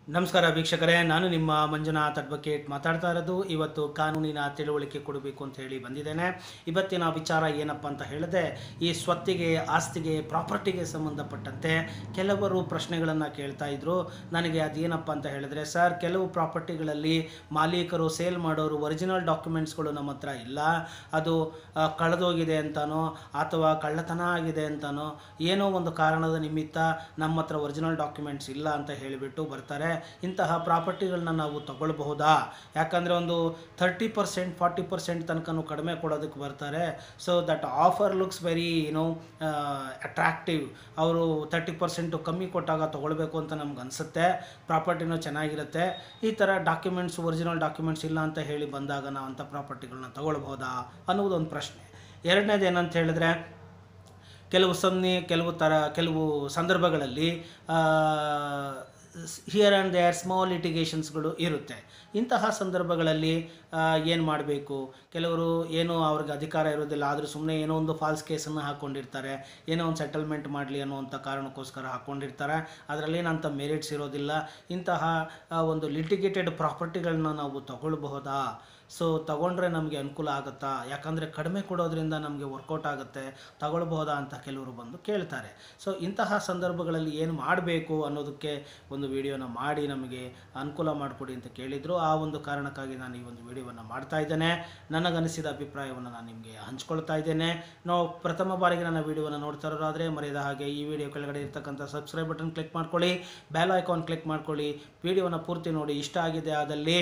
ನಮಸ್ಕಾರ ವೀಕ್ಷಕರೇ ನಾನು ನಿಮ್ಮ ಮಂಜುನಾಥ್ ಅಡ್ವೊಕೇಟ್ ಮಾತಾಡ್ತಾ ಇರೋದು ಇವತ್ತು ಕಾನೂನಿನ ತಿಳುವಳಿಕೆ ಕೊಡಬೇಕು ಅಂತ ಹೇಳಿ ಬಂದಿದ್ದೇನೆ ಇವತ್ತಿನ ವಿಚಾರ ಏನಪ್ಪ ಅಂತ ಹೇಳಿದೆ ಈ ಸ್ವತ್ತಿಗೆ ಆಸ್ತಿಗೆ ಪ್ರಾಪರ್ಟಿಗೆ ಸಂಬಂಧಪಟ್ಟಂತೆ ಕೆಲವರು ಪ್ರಶ್ನೆಗಳನ್ನು ಕೇಳ್ತಾ ಇದ್ರು ನನಗೆ ಅದೇನಪ್ಪ ಅಂತ ಹೇಳಿದ್ರೆ ಸರ್ ಕೆಲವು ಪ್ರಾಪರ್ಟಿಗಳಲ್ಲಿ ಮಾಲೀಕರು ಸೇಲ್ ಮಾಡೋರು ಒರಿಜಿನಲ್ ಡಾಕ್ಯುಮೆಂಟ್ಸ್ಗಳು ನಮ್ಮ ಹತ್ರ ಇಲ್ಲ ಅದು ಆ, ಕಳೆದೋಗಿದೆ ಅಂತನೋ ಅಥವಾ ಕಳ್ಳತನ ಆಗಿದೆ ಅಂತನೋ ಏನೋ ಒಂದು ಕಾರಣದ ನಿಮಿತ್ತ ನಮ್ಮ ಹತ್ರ ಒರಿಜಿನಲ್ ಡಾಕ್ಯುಮೆಂಟ್ಸ್ ಇಲ್ಲ ಅಂತ ಹೇಳಿಬಿಟ್ಟು ಬರ್ತಾರೆ ಇಂತಹ ಪ್ರಾಪರ್ಟಿಗಳನ್ನ ನಾವು ತಗೊಳ್ಬಹುದಾ ಯಾಕಂದರೆ ಒಂದು ಥರ್ಟಿ ಪರ್ಸೆಂಟ್ ಫಾರ್ಟಿ ಪರ್ಸೆಂಟ್ ತನಕನೂ ಕಡಿಮೆ ಕೊಡೋದಕ್ಕೆ ಬರ್ತಾರೆ so that offer looks very ಏನೋ ಅಟ್ರಾಕ್ಟಿವ್ ಅವರು ತರ್ಟಿ ಪರ್ಸೆಂಟು ಕಮ್ಮಿ ಕೊಟ್ಟಾಗ ತೊಗೊಳ್ಬೇಕು ಅಂತ ನಮ್ಗೆ ಅನಿಸುತ್ತೆ ಪ್ರಾಪರ್ಟಿನೂ ಚೆನ್ನಾಗಿರುತ್ತೆ ಈ ಥರ ಡಾಕ್ಯುಮೆಂಟ್ಸ್ ಒರಿಜಿನಲ್ ಡಾಕ್ಯುಮೆಂಟ್ಸ್ ಇಲ್ಲ ಅಂತ ಹೇಳಿ ಬಂದಾಗ ನಾವು ಅಂಥ ಪ್ರಾಪರ್ಟಿಗಳನ್ನ ತಗೊಳ್ಬಹುದಾ ಅನ್ನೋದೊಂದು ಪ್ರಶ್ನೆ ಎರಡನೇದು ಏನಂತ ಹೇಳಿದ್ರೆ ಕೆಲವು ಸನ್ನಿ ಕೆಲವು ಥರ ಕೆಲವು ಸಂದರ್ಭಗಳಲ್ಲಿ ಹಿಯರ್ ಆ್ಯಂಡ್ ದೇರ್ ಸ್ಮಾಲ್ ಲಿಟಿಗೇಷನ್ಸ್ಗಳು ಇರುತ್ತೆ ಇಂತಹ ಸಂದರ್ಭಗಳಲ್ಲಿ ಏನು ಮಾಡಬೇಕು ಕೆಲವರು ಏನೋ ಅವ್ರಿಗೆ ಅಧಿಕಾರ ಇರೋದಿಲ್ಲ ಆದರೂ ಸುಮ್ಮನೆ ಏನೋ ಒಂದು ಫಾಲ್ಸ್ ಕೇಸನ್ನು ಹಾಕ್ಕೊಂಡಿರ್ತಾರೆ ಏನೋ ಒಂದು ಸೆಟಲ್ಮೆಂಟ್ ಮಾಡಲಿ ಅನ್ನುವಂಥ ಕಾರಣಕ್ಕೋಸ್ಕರ ಹಾಕ್ಕೊಂಡಿರ್ತಾರೆ ಅದರಲ್ಲಿ ಏನಂತ ಮೆರಿಟ್ಸ್ ಇರೋದಿಲ್ಲ ಇಂತಹ ಆ, ಒಂದು ಲಿಟಿಗೇಟೆಡ್ ಪ್ರಾಪರ್ಟಿಗಳನ್ನ ನಾವು ತಗೊಳ್ಬಹುದಾ ಸೊ ತಗೊಂಡ್ರೆ ನಮಗೆ ಅನುಕೂಲ ಆಗುತ್ತಾ ಯಾಕಂದರೆ ಕಡಿಮೆ ಕೊಡೋದ್ರಿಂದ ನಮಗೆ ವರ್ಕೌಟ್ ಆಗುತ್ತೆ ತಗೊಳ್ಬಹುದಾ ಅಂತ ಕೆಲವರು ಬಂದು ಕೇಳ್ತಾರೆ ಸೊ ಇಂತಹ ಸಂದರ್ಭಗಳಲ್ಲಿ ಏನು ಮಾಡಬೇಕು ಅನ್ನೋದಕ್ಕೆ ಒಂದು ವಿಡಿಯೋನ ಮಾಡಿ ನಮಗೆ ಅನುಕೂಲ ಮಾಡಿಕೊಡಿ ಅಂತ ಕೇಳಿದರು ಆ ಒಂದು ಕಾರಣಕ್ಕಾಗಿ ನಾನು ಈ ಒಂದು ವಿಡಿಯೋವನ್ನು ಮಾಡ್ತಾ ಇದ್ದೇನೆ ನನಗನಿಸಿದ ಅಭಿಪ್ರಾಯವನ್ನು ನಾನು ನಿಮಗೆ ಹಂಚ್ಕೊಳ್ತಾ ಇದ್ದೇನೆ ನಾವು ಪ್ರಥಮ ಬಾರಿಗೆ ನನ್ನ ವಿಡಿಯೋವನ್ನು ನೋಡ್ತಾ ಇರೋರಾದರೆ ಮರೆಯದ ಹಾಗೆ ಈ ವಿಡಿಯೋ ಕೆಳಗಡೆ ಇರ್ತಕ್ಕಂಥ ಸಬ್ಸ್ಕ್ರೈಬ್ ಬಟನ್ ಕ್ಲಿಕ್ ಮಾಡ್ಕೊಳ್ಳಿ ಬೆಲ್ ಐಕಾನ್ ಕ್ಲಿಕ್ ಮಾಡ್ಕೊಳ್ಳಿ ವಿಡಿಯೋವನ್ನು ಪೂರ್ತಿ ನೋಡಿ ಇಷ್ಟ ಆಗಿದೆ ಆದಲ್ಲಿ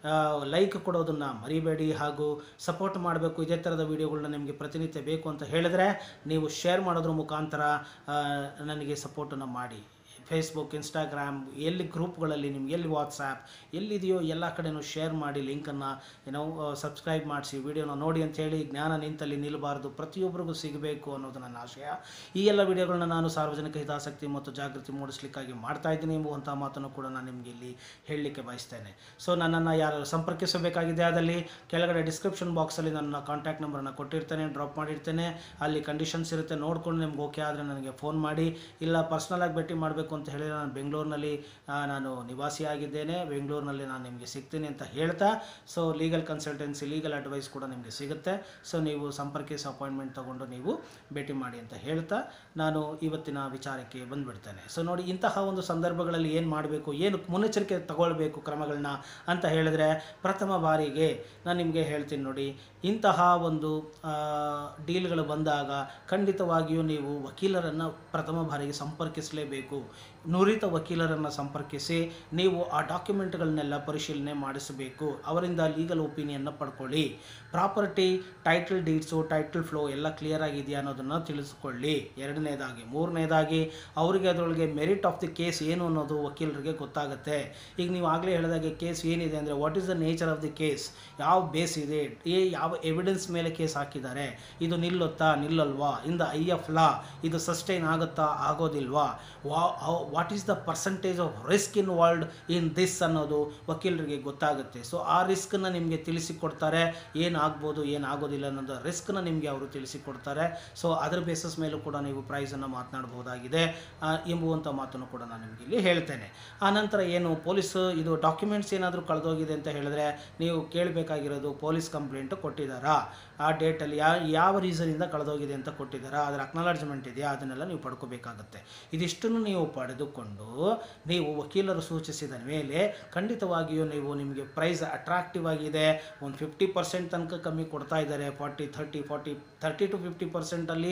ಲೈಕ್ ಕೊಡೋದನ್ನು ಮರಿಬೇಡಿ ಹಾಗೂ ಸಪೋರ್ಟ್ ಮಾಡಬೇಕು ಇದೇ ಥರದ ವಿಡಿಯೋಗಳನ್ನ ನಿಮಗೆ ಪ್ರತಿನಿತ್ಯ ಬೇಕು ಅಂತ ಹೇಳಿದ್ರೆ ನೀವು ಶೇರ್ ಮಾಡೋದ್ರ ಮುಖಾಂತರ ಆ, ನನಗೆ ಸಪೋರ್ಟನ್ನು ಮಾಡಿ ಫೇಸ್ಬುಕ್ ಇನ್ಸ್ಟಾಗ್ರಾಮ್ ಎಲ್ಲಿ ಗ್ರೂಪ್ಗಳಲ್ಲಿ ನಿಮ್ಗೆ ಎಲ್ಲಿ ವಾಟ್ಸಾಪ್ ಎಲ್ಲಿದೆಯೋ ಎಲ್ಲ ಕಡೆನೂ ಶೇರ್ ಮಾಡಿ ಲಿಂಕನ್ನು ಏನೋ ಸಬ್ಸ್ಕ್ರೈಬ್ ಮಾಡಿಸಿ ವಿಡಿಯೋನ ನೋಡಿ ಅಂತ ಹೇಳಿ ಜ್ಞಾನ ನಿಂತಲ್ಲಿ ನಿಲ್ಲಬಾರ್ದು ಪ್ರತಿಯೊಬ್ಬರಿಗೂ ಸಿಗಬೇಕು ಅನ್ನೋದು ನನ್ನ ಆಶಯ ಈ ಎಲ್ಲ ವಿಡಿಯೋಗಳನ್ನ ನಾನು ಸಾರ್ವಜನಿಕ ಹಿತಾಸಕ್ತಿ ಮತ್ತು ಜಾಗೃತಿ ಮೂಡಿಸ್ಲಿಕ್ಕಾಗಿ ಮಾಡ್ತಾ ಇದ್ದೀನಿ ಎಂಬುವಂಥ ಮಾತನ್ನು ಕೂಡ ನಾನು ನಿಮಗೆ ಇಲ್ಲಿ ಹೇಳಲಿಕ್ಕೆ ಬಯಸ್ತೇನೆ ಸೊ ನನ್ನನ್ನು ಯಾರು ಸಂಪರ್ಕಿಸಬೇಕಾಗಿದೆ ಅದಲ್ಲಿ ಕೆಳಗಡೆ ಡಿಸ್ಕ್ರಿಪ್ಷನ್ ಬಾಕ್ಸಲ್ಲಿ ನನ್ನ ಕಾಂಟ್ಯಾಕ್ಟ್ ನಂಬರನ್ನು ಕೊಟ್ಟಿರ್ತೇನೆ ಡ್ರಾಪ್ ಮಾಡಿರ್ತೇನೆ ಅಲ್ಲಿ ಕಂಡೀಷನ್ಸ್ ಇರುತ್ತೆ ನೋಡ್ಕೊಂಡು ನಿಮ್ಗೆ ಓಕೆ ಆದರೆ ನನಗೆ ಫೋನ್ ಮಾಡಿ ಇಲ್ಲ ಪರ್ಸ್ನಲಾಗಿ ಭೇಟಿ ಮಾಡಬೇಕು ಅಂತ ಹೇಳಿ ನಾನು ಬೆಂಗಳೂರಿನಲ್ಲಿ ಆ, ನಾನು ನಿವಾಸಿಯಾಗಿದ್ದೇನೆ ಬೆಂಗಳೂರಿನಲ್ಲಿ ನಾನು ನಿಮಗೆ ಸಿಗ್ತೀನಿ ಅಂತ ಹೇಳ್ತಾ so legal consultancy legal advice ಕೂಡ ನಿಮಗೆ ಸಿಗುತ್ತೆ ಸೊ ನೀವು ಸಂಪರ್ಕಿಸಿ ಅಪಾಯಿಂಟ್ಮೆಂಟ್ ತೊಗೊಂಡು ನೀವು ಭೇಟಿ ಮಾಡಿ ಅಂತ ಹೇಳ್ತಾ ನಾನು ಇವತ್ತಿನ ವಿಚಾರಕ್ಕೆ ಬಂದುಬಿಡ್ತೇನೆ ಸೊ ನೋಡಿ ಇಂತಹ ಒಂದು ಸಂದರ್ಭಗಳಲ್ಲಿ ಏನು ಮಾಡಬೇಕು ಏನು ಮುನ್ನೆಚ್ಚರಿಕೆ ತಗೊಳ್ಬೇಕು ಕ್ರಮಗಳನ್ನ ಅಂತ ಹೇಳಿದ್ರೆ ಪ್ರಥಮ ಬಾರಿಗೆ ನಾನು ನಿಮಗೆ ಹೇಳ್ತೀನಿ ನೋಡಿ ಇಂತಹ ಒಂದು ಆ, ಡೀಲ್ಗಳು ಬಂದಾಗ ಖಂಡಿತವಾಗಿಯೂ ನೀವು ವಕೀಲರನ್ನು ಪ್ರಥಮ ಬಾರಿಗೆ ಸಂಪರ್ಕಿಸಲೇಬೇಕು ನುರಿತ ವಕೀಲರನ್ನು ಸಂಪರ್ಕಿಸಿ ನೀವು ಆ ಡಾಕ್ಯುಮೆಂಟ್ಗಳನ್ನೆಲ್ಲ ಪರಿಶೀಲನೆ ಮಾಡಿಸಬೇಕು ಅವರಿಂದ ಲೀಗಲ್ ಒಪಿನಿಯನ್ನ ಪಡ್ಕೊಳ್ಳಿ property title deeds title flow ಎಲ್ಲ ಕ್ಲಿಯರ್ ಆಗಿದೆಯಾ ಅನ್ನೋದನ್ನು ತಿಳಿಸ್ಕೊಳ್ಳಿ ಎರಡನೇದಾಗಿ ಮೂರನೇದಾಗಿ ಅವರಿಗೆ ಅದರೊಳಗೆ ಮೆರಿಟ್ ಆಫ್ ದಿ ಕೇಸ್ ಏನು ಅನ್ನೋದು ವಕೀಲರಿಗೆ ಗೊತ್ತಾಗುತ್ತೆ ಈಗ ನೀವು ಆಗಲೇ ಹೇಳಿದಾಗೆ ಕೇಸ್ ಏನಿದೆ ಅಂದರೆ what is the nature of the case ಯಾವ ಬೇಸ್ ಇದೆ ಏ ಯಾವ ಎವಿಡೆನ್ಸ್ ಮೇಲೆ ಕೇಸ್ ಹಾಕಿದ್ದಾರೆ ಇದು ನಿಲ್ಲುತ್ತಾ ನಿಲ್ಲಲ್ವಾ in the eye of law ಇದು ಸಸ್ಟೈನ್ ಆಗುತ್ತಾ ಆಗೋದಿಲ್ವಾ ವಾ what is the percentage of risk involved in this ಅನ್ನೋದು ವಕೀಲರಿಗೆ ಗೊತ್ತಾಗುತ್ತೆ ಸೊ ಆ ರಿಸ್ಕನ್ನು ನಿಮಗೆ ತಿಳಿಸಿಕೊಡ್ತಾರೆ ಏನು ಆಗ್ಬೋದು ಏನು ಆಗೋದಿಲ್ಲ ಅನ್ನೋದು ರಿಸ್ಕ್ನ ನಿಮಗೆ ಅವರು ತಿಳಿಸಿಕೊಡ್ತಾರೆ ಸೊ ಅದರ ಬೇಸಿಸ್ ಮೇಲೂ ಕೂಡ ನೀವು ಪ್ರೈಸನ್ನು ಮಾತನಾಡಬಹುದಾಗಿದೆ ಆ, ಎಂಬುವಂಥ ಮಾತನ್ನು ಕೂಡ ನಾನು ನಿಮಗೆ ಇಲ್ಲಿ ಹೇಳ್ತೇನೆ ಆನಂತರ ಏನು ಪೊಲೀಸ್ ಇದು ಡಾಕ್ಯುಮೆಂಟ್ಸ್ ಏನಾದರೂ ಕಳೆದೋಗಿದೆ ಅಂತ ಹೇಳಿದ್ರೆ ನೀವು ಕೇಳಬೇಕಾಗಿರೋದು ಪೊಲೀಸ್ ಕಂಪ್ಲೇಂಟು ಕೊಟ್ಟಿದ್ದಾರಾ ಆ ಡೇಟಲ್ಲಿ ಯಾ ಯಾವ ರೀಸನಿಂದ ಕಳೆದೋಗಿದೆ ಅಂತ ಕೊಟ್ಟಿದ್ದಾರಾ ಅದರ ಅಕ್ನಾಲಜ್ಮೆಂಟ್ ಇದೆಯಾ ಅದನ್ನೆಲ್ಲ ನೀವು ಪಡ್ಕೋಬೇಕಾಗತ್ತೆ ಇದಿಷ್ಟನ್ನು ನೀವು ಪಡೆದುಕೊಂಡು ನೀವು ವಕೀಲರು ಸೂಚಿಸಿದ ಮೇಲೆ ಖಂಡಿತವಾಗಿಯೂ ನೀವು ನಿಮಗೆ ಪ್ರೈಸ್ ಅಟ್ರಾಕ್ಟಿವ್ ಆಗಿದೆ ಒಂದು ಫಿಫ್ಟಿ ಪರ್ಸೆಂಟ್ ತನಕ ಕಮ್ಮಿ ಕೊಡ್ತಾ ಇದ್ದಾರೆ forty thirty forty thirty to fifty ಪರ್ಸೆಂಟಲ್ಲಿ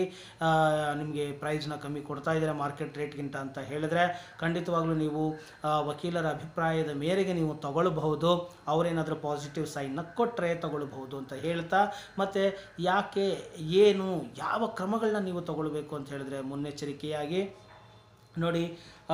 ನಿಮಗೆ ಪ್ರೈಸ್ನ ಕಮ್ಮಿ ಕೊಡ್ತಾ ಇದ್ದಾರೆ ಮಾರ್ಕೆಟ್ ರೇಟ್ಗಿಂತ ಅಂತ ಹೇಳಿದ್ರೆ ಖಂಡಿತವಾಗ್ಲೂ ನೀವು ಆ, ವಕೀಲರ ಅಭಿಪ್ರಾಯದ ಮೇರೆಗೆ ನೀವು ತಗೊಳ್ಬಹುದು ಅವರೇನಾದರೂ ಪಾಸಿಟಿವ್ ಸೈನ್ನ ಕೊಟ್ಟರೆ ತಗೊಳ್ಬಹುದು ಅಂತ ಹೇಳ್ತಾ ಮತ್ತು ಯಾಕೆ ಏನು ಯಾವ ಕ್ರಮಗಳನ್ನ ನೀವು ತಗೊಳ್ಬೇಕು ಅಂತ ಹೇಳಿದ್ರೆ ಮುನ್ನೆಚ್ಚರಿಕೆಯಾಗಿ ನೋಡಿ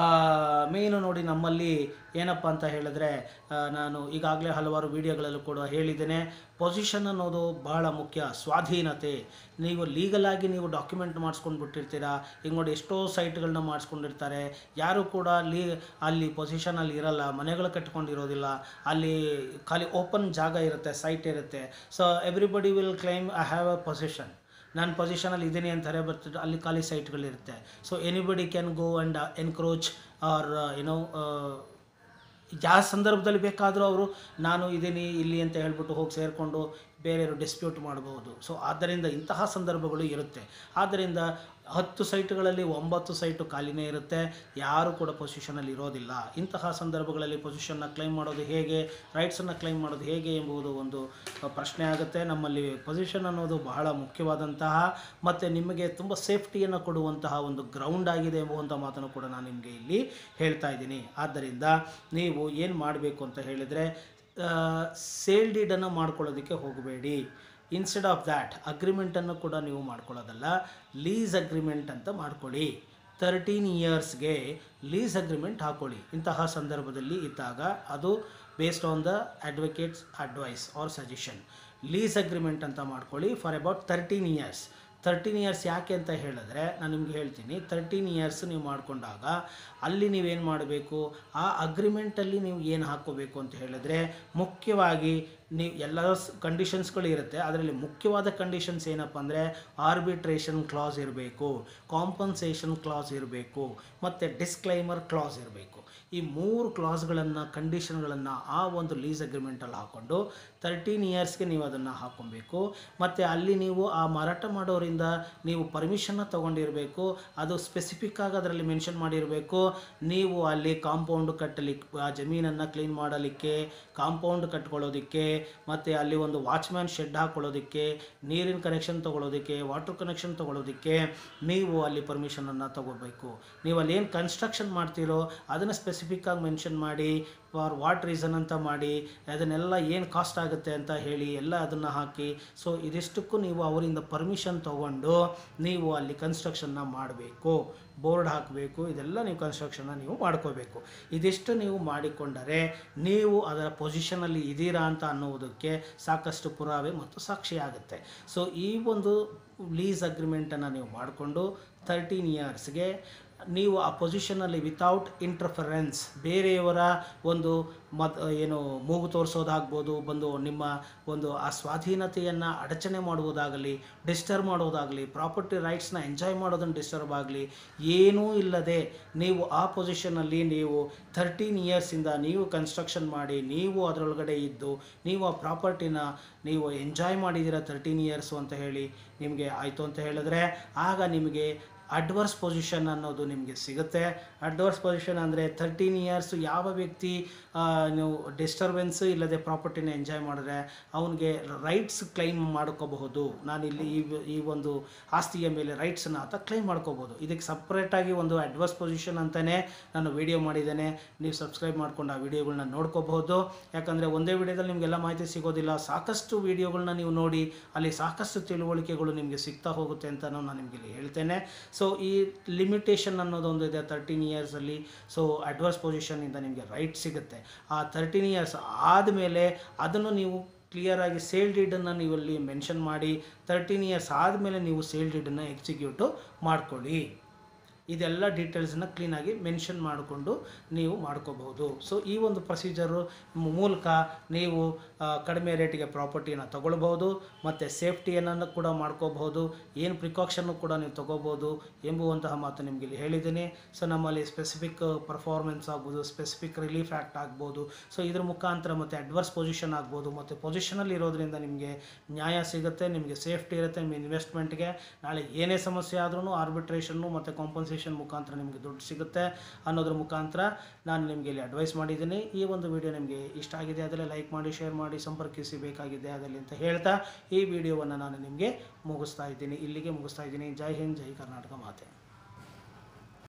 ಮೇನು ನೋಡಿ ನಮ್ಮಲ್ಲಿ ಏನಪ್ಪ ಅಂತ ಹೇಳಿದ್ರೆ ಆ, ನಾನು ಈಗಾಗಲೇ ಹಲವಾರು ವಿಡಿಯೋಗಳಲ್ಲೂ ಕೂಡ ಹೇಳಿದ್ದೇನೆ ಪೊಸಿಷನ್ ಅನ್ನೋದು ಬಹಳ ಮುಖ್ಯ ಸ್ವಾಧೀನತೆ ನೀವು ಲೀಗಲಾಗಿ ನೀವು ಡಾಕ್ಯುಮೆಂಟ್ ಮಾಡಿಸ್ಕೊಂಡು ಬಿಟ್ಟಿರ್ತೀರಾ ಈಗ ನೋಡಿ ಎಷ್ಟೋ ಸೈಟ್ಗಳನ್ನ ಮಾಡಿಸ್ಕೊಂಡಿರ್ತಾರೆ ಯಾರು ಕೂಡ ಲೀ ಅಲ್ಲಿ ಪೊಸಿಷನಲ್ಲಿ ಇರಲ್ಲ ಮನೆಗಳು ಕಟ್ಕೊಂಡಿರೋದಿಲ್ಲ ಅಲ್ಲಿ ಖಾಲಿ ಓಪನ್ ಜಾಗ ಇರುತ್ತೆ ಸೈಟ್ ಇರುತ್ತೆ so everybody will claim I have a position ನಾನು ಪೊಸಿಷನಲ್ಲಿ ಇದ್ದೀನಿ ಅಂತಾರೆ ಬಟ್ ಅಲ್ಲಿ ಖಾಲಿ ಸೈಟ್ಗಳಿರುತ್ತೆ so anybody can go and encroach or ಏನೋ ಯಾವ ಸಂದರ್ಭದಲ್ಲಿ ಬೇಕಾದರೂ ಅವರು ನಾನು ಇದ್ದೀನಿ ಇಲ್ಲಿ ಅಂತ ಹೇಳ್ಬಿಟ್ಟು ಹೋಗಿ ಸೇರಿಕೊಂಡು ಬೇರೆಯವರು ಡಿಸ್ಪ್ಯೂಟ್ ಮಾಡ್ಬೋದು ಸೊ ಆದ್ದರಿಂದ ಇಂತಹ ಸಂದರ್ಭಗಳು ಇರುತ್ತೆ ಆದ್ದರಿಂದ ಹತ್ತು ಸೈಟ್ಗಳಲ್ಲಿ ಒಂಬತ್ತು ಸೈಟು ಖಾಲಿನೇ ಇರುತ್ತೆ ಯಾರು ಕೂಡ ಪೊಸಿಷನಲ್ಲಿ ಇರೋದಿಲ್ಲ ಇಂತಹ ಸಂದರ್ಭಗಳಲ್ಲಿ ಪೊಸಿಷನ್ನ ಕ್ಲೈಮ್ ಮಾಡೋದು ಹೇಗೆ ರೈಟ್ಸನ್ನು ಕ್ಲೈಮ್ ಮಾಡೋದು ಹೇಗೆ ಎಂಬುದು ಒಂದು ಪ್ರಶ್ನೆ ಆಗುತ್ತೆ ನಮ್ಮಲ್ಲಿ ಪೊಸಿಷನ್ ಅನ್ನೋದು ಬಹಳ ಮುಖ್ಯವಾದಂತಹ ಮತ್ತು ನಿಮಗೆ ತುಂಬ ಸೇಫ್ಟಿಯನ್ನು ಕೊಡುವಂತಹ ಒಂದು ಗ್ರೌಂಡ್ ಆಗಿದೆ ಎಂಬುವಂಥ ಮಾತನ್ನು ಕೂಡ ನಾನು ನಿಮಗೆ ಇಲ್ಲಿ ಹೇಳ್ತಾ ಇದ್ದೀನಿ ಆದ್ದರಿಂದ ನೀವು ಏನು ಮಾಡಬೇಕು ಅಂತ ಹೇಳಿದರೆ ಸೇಲ್ ಡೀಡನ್ನು ಮಾಡ್ಕೊಳ್ಳೋದಕ್ಕೆ ಹೋಗಬೇಡಿ ಇನ್ಸ್ಟೆಡ್ ಆಫ್ ದ್ಯಾಟ್ ಅಗ್ರಿಮೆಂಟನ್ನು ಕೂಡ ನೀವು ಮಾಡ್ಕೊಳ್ಳೋದಲ್ಲ ಲೀಸ್ ಅಗ್ರಿಮೆಂಟ್ ಅಂತ ಮಾಡ್ಕೊಳ್ಳಿ ತರ್ಟೀನ್ ಇಯರ್ಸ್ಗೆ ಲೀಸ್ ಅಗ್ರಿಮೆಂಟ್ ಹಾಕೊಳ್ಳಿ ಇಂತಹ ಸಂದರ್ಭದಲ್ಲಿ ಇದ್ದಾಗ ಅದು based on the advocate's advice or suggestion lease agreement ಅಂತ ಮಾಡ್ಕೊಳ್ಳಿ for about thirteen years thirteen years ಯಾಕೆ ಅಂತ ಹೇಳಿದ್ರೆ ನಾನು ನಿಮ್ಗೆ ಹೇಳ್ತೀನಿ ತರ್ಟೀನ್ ಇಯರ್ಸ್ ನೀವು ಮಾಡಿಕೊಂಡಾಗ ಅಲ್ಲಿ ನೀವೇನು ಮಾಡಬೇಕು ಆ ಅಗ್ರಿಮೆಂಟಲ್ಲಿ ನೀವು ಏನು ಹಾಕ್ಕೋಬೇಕು ಅಂತ ಹೇಳಿದ್ರೆ ಮುಖ್ಯವಾಗಿ ನೀವು ಎಲ್ಲ ಕಂಡೀಷನ್ಸ್ಗಳು ಇರುತ್ತೆ ಅದರಲ್ಲಿ ಮುಖ್ಯವಾದ ಕಂಡೀಷನ್ಸ್ ಏನಪ್ಪ ಅಂದರೆ ಆರ್ಬಿಟ್ರೇಷನ್ ಕ್ಲಾಸ್ ಇರಬೇಕು ಕಾಂಪನ್ಸೇಷನ್ ಕ್ಲಾಸ್ ಇರಬೇಕು ಮತ್ತು ಡಿಸ್ಕ್ಲೈಮರ್ ಕ್ಲಾಸ್ ಇರಬೇಕು ಈ ಮೂರು ಕ್ಲಾಸ್ಗಳನ್ನು ಕಂಡೀಷನ್ಗಳನ್ನು ಆ ಒಂದು ಲೀಸ್ ಅಗ್ರಿಮೆಂಟಲ್ಲಿ ಹಾಕ್ಕೊಂಡು ತರ್ಟೀನ್ ಇಯರ್ಸ್ಗೆ ನೀವು ಅದನ್ನು ಹಾಕ್ಕೊಬೇಕು ಮತ್ತು ಅಲ್ಲಿ ನೀವು ಆ ಮಾರಾಟ ಮಾಡೋರಿಂದ ನೀವು ಪರ್ಮಿಷನ್ನ ತೊಗೊಂಡಿರಬೇಕು ಅದು ಸ್ಪೆಸಿಫಿಕ್ ಆಗಿ ಅದರಲ್ಲಿ ಮೆನ್ಷನ್ ಮಾಡಿರಬೇಕು ನೀವು ಅಲ್ಲಿ ಕಾಂಪೌಂಡ್ ಕಟ್ಟಲಿಕ್ಕೆ ಆ ಜಮೀನನ್ನು ಕ್ಲೀನ್ ಮಾಡಲಿಕ್ಕೆ ಕಾಂಪೌಂಡ್ ಕಟ್ಕೊಳ್ಳೋದಕ್ಕೆ ಮತ್ತು ಅಲ್ಲಿ ಒಂದು ವಾಚ್ಮ್ಯಾನ್ ಶೆಡ್ ಹಾಕೊಳ್ಳೋದಕ್ಕೆ ನೀರಿನ ಕನೆಕ್ಷನ್ ತೊಗೊಳೋದಕ್ಕೆ ವಾಟರ್ ಕನೆಕ್ಷನ್ ತೊಗೊಳೋದಕ್ಕೆ ನೀವು ಅಲ್ಲಿ ಪರ್ಮಿಷನನ್ನು ತಗೋಬೇಕು ನೀವು ಅಲ್ಲಿ ಏನು ಕನ್ಸ್ಟ್ರಕ್ಷನ್ ಮಾಡ್ತೀರೋ ಅದನ್ನು ಸ್ಪೆಸಿಫಿಕ್ಕಾಗಿ ಮೆನ್ಷನ್ ಮಾಡಿ ಫಾರ್ ವಾಟ್ ರೀಸನ್ ಅಂತ ಮಾಡಿ ಅದನ್ನೆಲ್ಲ ಏನು ಕಾಸ್ಟ್ ಆಗುತ್ತೆ ಅಂತ ಹೇಳಿ ಎಲ್ಲ ಅದನ್ನು ಹಾಕಿ ಸೊ ಇದಿಷ್ಟಕ್ಕೂ ನೀವು ಅವರಿಂದ ಪರ್ಮಿಷನ್ ತೊಗೊಂಡು ನೀವು ಅಲ್ಲಿ ಕನ್ಸ್ಟ್ರಕ್ಷನ್ನ ಮಾಡಬೇಕು ಬೋರ್ಡ್ ಹಾಕಬೇಕು ಇದೆಲ್ಲ ನೀವು ಕನ್ಸ್ಟ್ರಕ್ಷನ್ನ ನೀವು ಮಾಡ್ಕೋಬೇಕು ಇದಿಷ್ಟು ನೀವು ಮಾಡಿಕೊಂಡರೆ ನೀವು ಅದರ ಪೊಸಿಷನಲ್ಲಿ ಇದ್ದೀರಾ ಅಂತ ಅನ್ನುವುದಕ್ಕೆ ಸಾಕಷ್ಟು ಪುರಾವೆ ಮತ್ತು ಸಾಕ್ಷಿ ಆಗುತ್ತೆ ಸೊ ಈ ಒಂದು ಲೀಸ್ ಅಗ್ರಿಮೆಂಟನ್ನು ನೀವು ಮಾಡಿಕೊಂಡು ತರ್ಟೀನ್ ಇಯರ್ಸ್ಗೆ ನೀವು ಆ ಪೊಸಿಷನಲ್ಲಿ ವಿತೌಟ್ ಇಂಟರ್ಫರೆನ್ಸ್ ಬೇರೆಯವರ ಒಂದು ಮತ್ ಏನು ಮೂಗು ತೋರಿಸೋದಾಗ್ಬೋದು ಬಂದು ನಿಮ್ಮ ಒಂದು ಆ ಸ್ವಾಧೀನತೆಯನ್ನು ಅಡಚಣೆ ಮಾಡುವುದಾಗಲಿ ಡಿಸ್ಟರ್ಬ್ ಮಾಡೋದಾಗಲಿ ಪ್ರಾಪರ್ಟಿ ರೈಟ್ಸ್ನ ಎಂಜಾಯ್ ಮಾಡೋದನ್ನು ಡಿಸ್ಟರ್ಬ್ ಆಗಲಿ ಏನೂ ಇಲ್ಲದೆ ನೀವು ಆ ಪೊಸಿಷನಲ್ಲಿ ನೀವು ಥರ್ಟೀನ್ ಇಯರ್ಸಿಂದ ನೀವು ಕನ್ಸ್ಟ್ರಕ್ಷನ್ ಮಾಡಿ ನೀವು ಅದರೊಳಗಡೆ ಇದ್ದು ನೀವು ಆ ಪ್ರಾಪರ್ಟಿನ ನೀವು ಎಂಜಾಯ್ ಮಾಡಿದ್ದೀರ ತರ್ಟೀನ್ ಇಯರ್ಸು ಅಂತ ಹೇಳಿ ನಿಮಗೆ ಆಯಿತು ಅಂತ ಹೇಳಿದ್ರೆ ಆಗ ನಿಮಗೆ ಅಡ್ವರ್ಸ್ ಪೊಸಿಷನ್ ಅನ್ನೋದು ನಿಮಗೆ ಸಿಗುತ್ತೆ ಅಡ್ವರ್ಸ್ ಪೊಸಿಷನ್ ಅಂದರೆ ತರ್ಟೀನ್ ಇಯರ್ಸು ಯಾವ ವ್ಯಕ್ತಿ ಆ, ನೀವು ಡಿಸ್ಟರ್ಬೆನ್ಸ್ ಇಲ್ಲದೆ ಪ್ರಾಪರ್ಟಿನ ಎಂಜಾಯ್ ಮಾಡಿದ್ರೆ ಅವನಿಗೆ ರೈಟ್ಸ್ ಕ್ಲೈಮ್ ಮಾಡ್ಕೋಬಹುದು ನಾನಿಲ್ಲಿ ಈ ಈ ಒಂದು ಆಸ್ತಿಯ ಮೇಲೆ ರೈಟ್ಸನ್ನು ಆತ ಕ್ಲೈಮ್ ಮಾಡ್ಕೋಬೋದು ಇದಕ್ಕೆ ಸಪ್ರೇಟಾಗಿ ಒಂದು ಅಡ್ವರ್ಸ್ ಪೊಸಿಷನ್ ಅಂತಲೇ ನಾನು ವಿಡಿಯೋ ಮಾಡಿದ್ದೇನೆ ನೀವು ಸಬ್ಸ್ಕ್ರೈಬ್ ಮಾಡ್ಕೊಂಡು ಆ ವಿಡಿಯೋಗಳನ್ನ ನೋಡ್ಕೋಬಹುದು ಯಾಕಂದರೆ ಒಂದೇ ವಿಡಿಯೋದಲ್ಲಿ ನಿಮಗೆಲ್ಲ ಮಾಹಿತಿ ಸಿಗೋದಿಲ್ಲ ಸಾಕಷ್ಟು ವಿಡಿಯೋಗಳನ್ನ ನೀವು ನೋಡಿ ಅಲ್ಲಿ ಸಾಕಷ್ಟು ತಿಳುವಳಿಕೆಗಳು ನಿಮಗೆ ಸಿಗ್ತಾ ಹೋಗುತ್ತೆ ಅಂತ ನಾನು ನಿಮಗೆ ಇಲ್ಲಿ ಹೇಳ್ತೇನೆ ಸೊ ಈ ಲಿಮಿಟೇಷನ್ ಅನ್ನೋದೊಂದು ಇದೆ ತರ್ಟೀನ್ ಇಯರ್ಸಲ್ಲಿ ಸೊ ಅಡ್ವರ್ಸ್ ಪೊಸಿಷನ್ನಿಂದ ನಿಮಗೆ ರೈಟ್ ಸಿಗುತ್ತೆ ಆ ತರ್ಟೀನ್ ಇಯರ್ಸ್ ಆದಮೇಲೆ ಅದನ್ನು ನೀವು ಕ್ಲಿಯರಾಗಿ ಸೇಲ್ ಡೀಡನ್ನು ನೀವು ಅಲ್ಲಿ ಮೆನ್ಷನ್ ಮಾಡಿ ತರ್ಟೀನ್ ಇಯರ್ಸ್ ಆದಮೇಲೆ ನೀವು ಸೇಲ್ ಡೀಡನ್ನು ಎಕ್ಸಿಕ್ಯೂಟು ಮಾಡ್ಕೊಳ್ಳಿ ಇದೆಲ್ಲ ಡೀಟೇಲ್ಸನ್ನು ಕ್ಲೀನಾಗಿ ಮೆನ್ಷನ್ ಮಾಡಿಕೊಂಡು ನೀವು ಮಾಡ್ಕೋಬಹುದು ಸೊ ಈ ಒಂದು ಪ್ರೊಸೀಜರು ಮೂಲಕ ನೀವು ಆ, ಕಡಿಮೆ ರೇಟಿಗೆ ಪ್ರಾಪರ್ಟಿನ ತಗೊಳ್ಬೋದು ಮತ್ತು ಸೇಫ್ಟಿಯನ್ನು ಕೂಡ ಮಾಡ್ಕೋಬಹುದು ಏನು ಪ್ರಿಕಾಷನ್ನು ಕೂಡ ನೀವು ತಗೋಬೋದು ಎಂಬುವಂತಹ ಮಾತು ನಿಮಗೆ ಇಲ್ಲಿ ಹೇಳಿದ್ದೀನಿ ಸೊ ನಮ್ಮಲ್ಲಿ ಸ್ಪೆಸಿಫಿಕ್ ಪರ್ಫಾರ್ಮೆನ್ಸ್ ಆಗ್ಬೋದು ಸ್ಪೆಸಿಫಿಕ್ ರಿಲೀಫ್ ಆ್ಯಕ್ಟ್ ಆಗ್ಬೋದು ಸೊ ಇದ್ರ ಮುಖಾಂತರ ಮತ್ತು ಅಡ್ವರ್ಸ್ ಪೊಸಿಷನ್ ಆಗ್ಬೋದು ಮತ್ತು ಪೊಸಿಷನಲ್ಲಿ ಇರೋದ್ರಿಂದ ನಿಮಗೆ ನ್ಯಾಯ ಸಿಗುತ್ತೆ ನಿಮಗೆ ಸೇಫ್ಟಿ ಇರುತ್ತೆ ನಿಮ್ಮ ಇನ್ವೆಸ್ಟ್ಮೆಂಟ್ಗೆ ನಾಳೆ ಏನೇ ಸಮಸ್ಯೆ ಆದ್ರೂ ಆರ್ಬಿಟ್ರೇಷನ್ನು ಮತ್ತು ಕಾಂಪನ್ಸೇಷನ್ ಮುಖಾಂತರ ನಿಮಗೆ ದುಡ್ಡು ಸಿಗುತ್ತೆ ಅನ್ನೋದ್ರ ಮುಖಾಂತರ ನಾನು ನಿಮಗೆ ಇಲ್ಲಿ ಅಡ್ವೈಸ್ ಮಾಡಿದ್ದೀನಿ ಈ ಒಂದು ವಿಡಿಯೋ ನಿಮಗೆ ಇಷ್ಟ ಆಗಿದೆ ಅದರಲ್ಲಿ ಲೈಕ್ ಮಾಡಿ ಶೇರ್ ಮಾಡಿ ಸಂಪರ್ಕಿಸಿ ಬೇಕಾಗಿದೆ ಅದರಲ್ಲಿ ಅಂತ ಹೇಳ್ತಾ ಈ ವಿಡಿಯೋವನ್ನು ನಾನು ನಿಮಗೆ ಮುಗಿಸ್ತಾ ಇದ್ದೀನಿ ಇಲ್ಲಿಗೆ ಮುಗಿಸ್ತಾ ಇದ್ದೀನಿ ಜೈ ಹಿಂದ್ ಜೈ ಕರ್ನಾಟಕ ಮಾತೆ